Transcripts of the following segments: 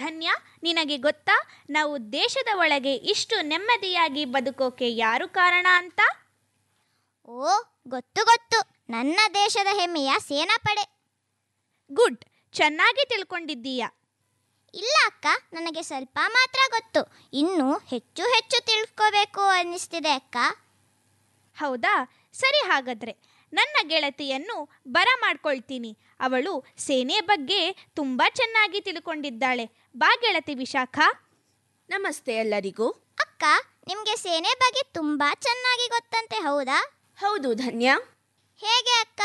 ಧನ್ಯ ನಿನಗೆ ಗೊತ್ತಾ ನಾವು ದೇಶದ ಒಳಗೆ ಇಷ್ಟು ನೆಮ್ಮದಿಯಾಗಿ ಬದುಕೋಕೆ ಯಾರು ಕಾರಣ ಅಂತ ಓ ಗೊತ್ತು ಗೊತ್ತು ನನ್ನ ದೇಶದ ಹೆಮ್ಮೆಯ ಸೇನಾಪಡೆ ಗುಡ್ ಚೆನ್ನಾಗಿ ತಿಳ್ಕೊಂಡಿದ್ದೀಯ ಇಲ್ಲ ಅಕ್ಕ ನನಗೆ ಸ್ವಲ್ಪ ಮಾತ್ರ ಗೊತ್ತು ಇನ್ನೂ ಹೆಚ್ಚು ಹೆಚ್ಚು ತಿಳ್ಕೋಬೇಕು ಅನ್ನಿಸ್ತಿದೆ ಅಕ್ಕ ಹೌದಾ ಸರಿ ಹಾಗಾದ್ರೆ ನನ್ನ ಗೆಳತಿಯನ್ನು ಬರ ಮಾಡ್ಕೊಳ್ತೀನಿ ಅವಳು ಸೇನೆ ಬಗ್ಗೆ ತುಂಬ ಚೆನ್ನಾಗಿ ತಿಳ್ಕೊಂಡಿದ್ದಾಳೆ ಬಾ ಗೆಳತಿ ವಿಶಾಖ ನಮಸ್ತೆ ಎಲ್ಲರಿಗೂ ಅಕ್ಕ ನಿಮಗೆ ಸೇನೆ ಬಗ್ಗೆ ತುಂಬಾ ಚೆನ್ನಾಗಿ ಗೊತ್ತಂತೆ ಹೌದಾ ಹೌದು ಧನ್ಯ ಹೇಗೆ ಅಕ್ಕ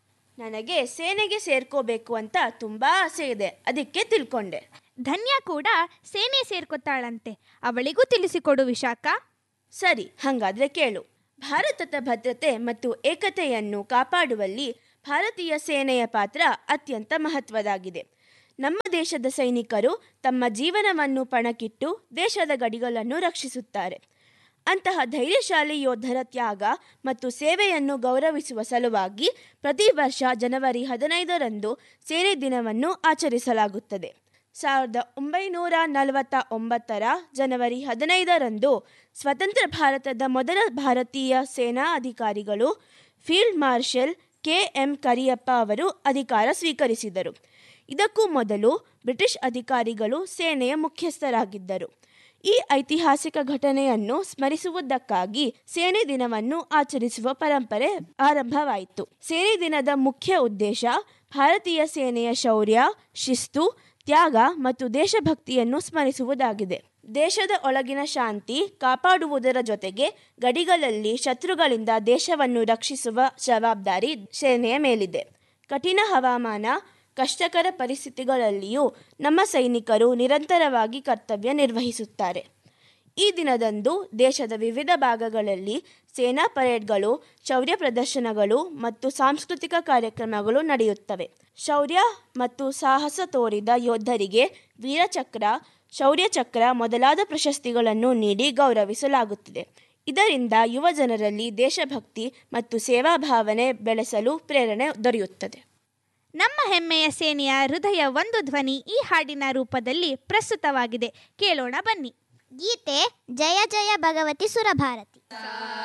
ನನಗೆ ಸೇನೆಗೆ ಸೇರ್ಕೋಬೇಕು ಅಂತ ತುಂಬಾ ಆಸೆ ಇದೆ ಅದಕ್ಕೆ ತಿಳ್ಕೊಂಡೆ ಧನ್ಯ ಕೂಡ ಸೇನೆ ಸೇರ್ಕೊತಾಳಂತೆ ಅವಳಿಗೂ ತಿಳಿಸಿಕೊಡು ವಿಶಾಖ ಸರಿ ಹಂಗಾದ್ರೆ ಕೇಳು ಭಾರತದ ಭದ್ರತೆ ಮತ್ತು ಏಕತೆಯನ್ನು ಕಾಪಾಡುವಲ್ಲಿ ಭಾರತೀಯ ಸೇನೆಯ ಪಾತ್ರ ಅತ್ಯಂತ ಮಹತ್ವದಾಗಿದೆ ನಮ್ಮ ದೇಶದ ಸೈನಿಕರು ತಮ್ಮ ಜೀವನವನ್ನು ಪಣಕ್ಕಿಟ್ಟು ದೇಶದ ಗಡಿಗಳನ್ನು ರಕ್ಷಿಸುತ್ತಾರೆ ಅಂತಹ ಧೈರ್ಯಶಾಲಿ ಯೋಧರ ತ್ಯಾಗ ಮತ್ತು ಸೇವೆಯನ್ನು ಗೌರವಿಸುವ ಸಲುವಾಗಿ ಪ್ರತಿ ವರ್ಷ ಜನವರಿ ಹದಿನೈದರಂದು ಸೇನೆ ದಿನವನ್ನು ಆಚರಿಸಲಾಗುತ್ತದೆ ಸಾವಿರದ ಒಂಬೈನೂರ ನಲವತ್ತ ಒಂಬತ್ತರ ಜನವರಿ ಹದಿನೈದರಂದು ಸ್ವತಂತ್ರ ಭಾರತದ ಮೊದಲ ಭಾರತೀಯ ಸೇನಾ ಅಧಿಕಾರಿಗಳು field marshal K M Cariappa ಅವರು ಅಧಿಕಾರ ಸ್ವೀಕರಿಸಿದರು ಇದಕ್ಕೂ ಮೊದಲು ಬ್ರಿಟಿಷ್ ಅಧಿಕಾರಿಗಳು ಸೇನೆಯ ಮುಖ್ಯಸ್ಥರಾಗಿದ್ದರು ಈ ಐತಿಹಾಸಿಕ ಘಟನೆಯನ್ನು ಸ್ಮರಿಸುವುದಕ್ಕಾಗಿ ಸೇನೆ ದಿನವನ್ನು ಆಚರಿಸುವ ಪರಂಪರೆ ಆರಂಭವಾಯಿತು ಸೇನೆ ದಿನದ ಮುಖ್ಯ ಉದ್ದೇಶ ಭಾರತೀಯ ಸೇನೆಯ ಶೌರ್ಯ ಶಿಸ್ತು ತ್ಯಾಗ ಮತ್ತು ದೇಶಭಕ್ತಿಯನ್ನು ಸ್ಮರಿಸುವುದಾಗಿದೆ ದೇಶದ ಒಳಗಿನ ಶಾಂತಿ ಕಾಪಾಡುವುದರ ಜೊತೆಗೆ ಗಡಿಗಳಲ್ಲಿ ಶತ್ರುಗಳಿಂದ ದೇಶವನ್ನು ರಕ್ಷಿಸುವ ಜವಾಬ್ದಾರಿ ಸೇನೆಯ ಮೇಲಿದೆ ಕಠಿಣ ಹವಾಮಾನ ಕಷ್ಟಕರ ಪರಿಸ್ಥಿತಿಗಳಲ್ಲಿಯೂ ನಮ್ಮ ಸೈನಿಕರು ನಿರಂತರವಾಗಿ ಕರ್ತವ್ಯ ನಿರ್ವಹಿಸುತ್ತಾರೆ ಈ ದಿನದಂದು ದೇಶದ ವಿವಿಧ ಭಾಗಗಳಲ್ಲಿ ಸೇನಾ ಪರೇಡ್ಗಳು ಶೌರ್ಯ ಪ್ರದರ್ಶನಗಳು ಮತ್ತು ಸಾಂಸ್ಕೃತಿಕ ಕಾರ್ಯಕ್ರಮಗಳು ನಡೆಯುತ್ತವೆ ಶೌರ್ಯ ಮತ್ತು ಸಾಹಸ ತೋರಿದ ಯೋಧರಿಗೆ ವೀರಚಕ್ರ ಶೌರ್ಯ ಚಕ್ರ ಮೊದಲಾದ ಪ್ರಶಸ್ತಿಗಳನ್ನು ನೀಡಿ ಗೌರವಿಸಲಾಗುತ್ತದೆ ಇದರಿಂದ ಯುವ ಜನರಲ್ಲಿ ದೇಶಭಕ್ತಿ ಮತ್ತು ಸೇವಾ ಭಾವನೆ ಬೆಳೆಸಲು ಪ್ರೇರಣೆ ದೊರೆಯುತ್ತದೆ ನಮ್ಮ ಹೆಮ್ಮೆಯ ಸೇನೆಯ ಹೃದಯ ಒಂದು ಧ್ವನಿ ಈ ಹಾಡಿನ ರೂಪದಲ್ಲಿ ಪ್ರಸ್ತುತವಾಗಿದೆ ಕೇಳೋಣ ಬನ್ನಿ ಗೀತೆ ಜಯ ಜಯ ಭಗವತಿ ಸುರಭಾರತಿ